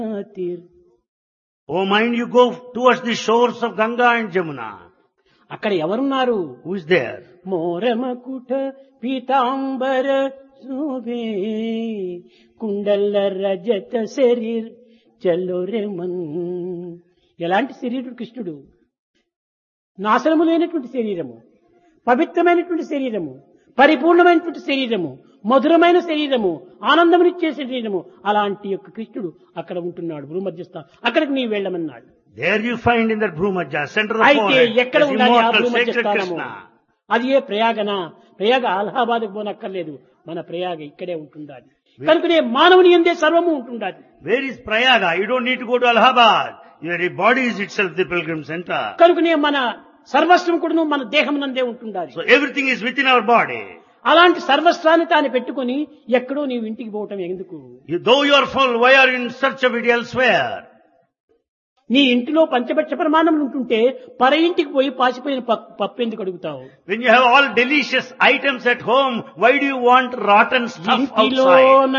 తీర్ Oh mind, you go towards the shores of Ganga and Jamuna. అక్కడ ఎవరున్నారు Who is there? మోరమకుట పీతాంబర శోభే కుండల రజత శరీర్ చల్లోరెమన్ ఎలాంటి శరీరుడు కృష్ణుడు నాశనము లేనటువంటి శరీరము పవిత్రమైనటువంటి శరీరము పరిపూర్ణమైనటువంటి శరీరము మధురమైన శరీరము ఆనందమునిచ్చే శరీరము అలాంటి యొక్క కృష్ణుడు అక్కడ ఉంటున్నాడు భూమధ్యస్థ అక్కడికి నీవు వెళ్ళమన్నాడు There you find in that Bhrumaja, center of అయితే forehead, ఎక్కడ is ఉండాలి ఆ immortal, భూమధ్య sacred స్థానము Krishna. అది ఏ ప్రయాగన ప్రయాగ అలహాబాద్కు పోనక్కర్లేదు మన ప్రయాగ ఇక్కడే ఉంటుండాలి కనుకనే మానవుని ఎందే సర్వము ఉంటుండాలి Where is Prayaga? You don't need to go to Allahabad. Your body is itself the pilgrim center. కనుకనే మన సర్వస్వం కూడా మన దేహం నందే ఉంటుండాలి So everything is within our body. అలాంటి సర్వస్వాన్ని తాను పెట్టుకొని ఎక్కడో నీవు ఇంటికి పోవటం ఎందుకు You, though you are full, why are you in search of it elsewhere? నీ ఇంటిలో పంచపక్ష ప్రమాణములు ఉంటుంటే పర ఇంటికి పోయి పాసిపోయిన ప- పప్పు ఎందుకు అడుగుతావు When you have all delicious items at home, why do you want rotten stuff ఇంటిలో outside?